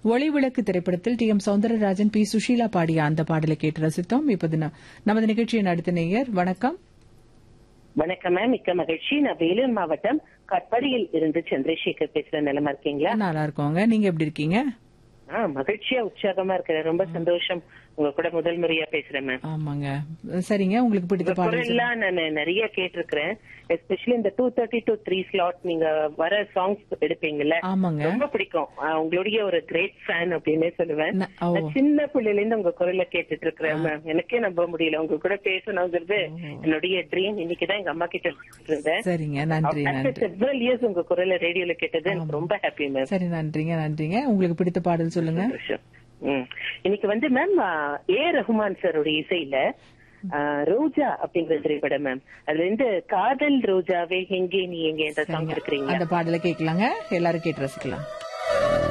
ஒளி விளக்கு திரைப்படத்தில் T M Soundararajan P Susheela பாடிய அந்த பாடலை கேட்டு ரசித்தோம் இப்போது ந- நமது நிகழ்ச்சியின் அடுத்த நேயர் வணக்கம் வணக்கம் மேம் மிக்க மகிழ்ச்சி நான் வேலூர் மாவட்டம் கட்படியில் இருந்து சந்திரசேகர் பேசுறேன் நிலமா இருக்கீங்களா நல்லா இருக்கோங்க நீங்க எப்படி இருக்கீங்க ஆ மகிழ்ச்சியா உற்சாகமா இருக்கிறேன் ரொம்ப சந்தோஷம் உங்க கூட முதல் முறையா பேசுறேன் மேம் ஆமாங்க சரிங்க உங்களுக்கு பிடித்த உங்க பாடல் சொல்லுங்க. குரல்லாம் நான் நிறைய கேட்டிருக்கிறேன் எஸ்பெஷலி இந்த two thirty to three slot நீங்க வர சாங்ஸ் எடுப்பீங்கல்ல ஆமாங்க ரொம்ப பிடிக்கும் ஆ, உங்களுடைய ஒரு கிரேட் ஃபேன் அப்படின்னே சொல்லுவேன் ந- ஓ. நான் சின்ன பிள்ளைல இருந்து உங்க குரலை கேட்டுட்டு இருக்கிறேன் மேம் எனக்கே நம்ப முடியல உங்க கூட பேசணுங்கிறது என்னுடைய ட்ரீம் இன்னைக்குதான் எங்க அம்மா கிட்ட இருந்தேன் சரிங்க நன்றி நன்றி செவரல் இயர்ஸ் உங்க குரலை ரேடியோல கேட்டது எனக்கு ரொம்ப ஹாப்பி மேம் சரி நன்றிங்க நன்றிங்க உங்களுக்கு பிடித்த பாடல் சொல்லுங்க சந்தோஷம். ம். இன்னைக்கு வந்து மேம் ஏ ரஹ்மான் சாரோட இசையில ஆ, ரோஜா அப்படிங்கிற திரைப்படம் மேம் அதுல இருந்து காதல் ரோஜாவே எங்கே நீ எங்கே என்ற சாங் இருக்கிறீங்க அந்த பாடலை கேட்கலாங்க எல்லாரும் கேட்டு ரசிக்கலாம்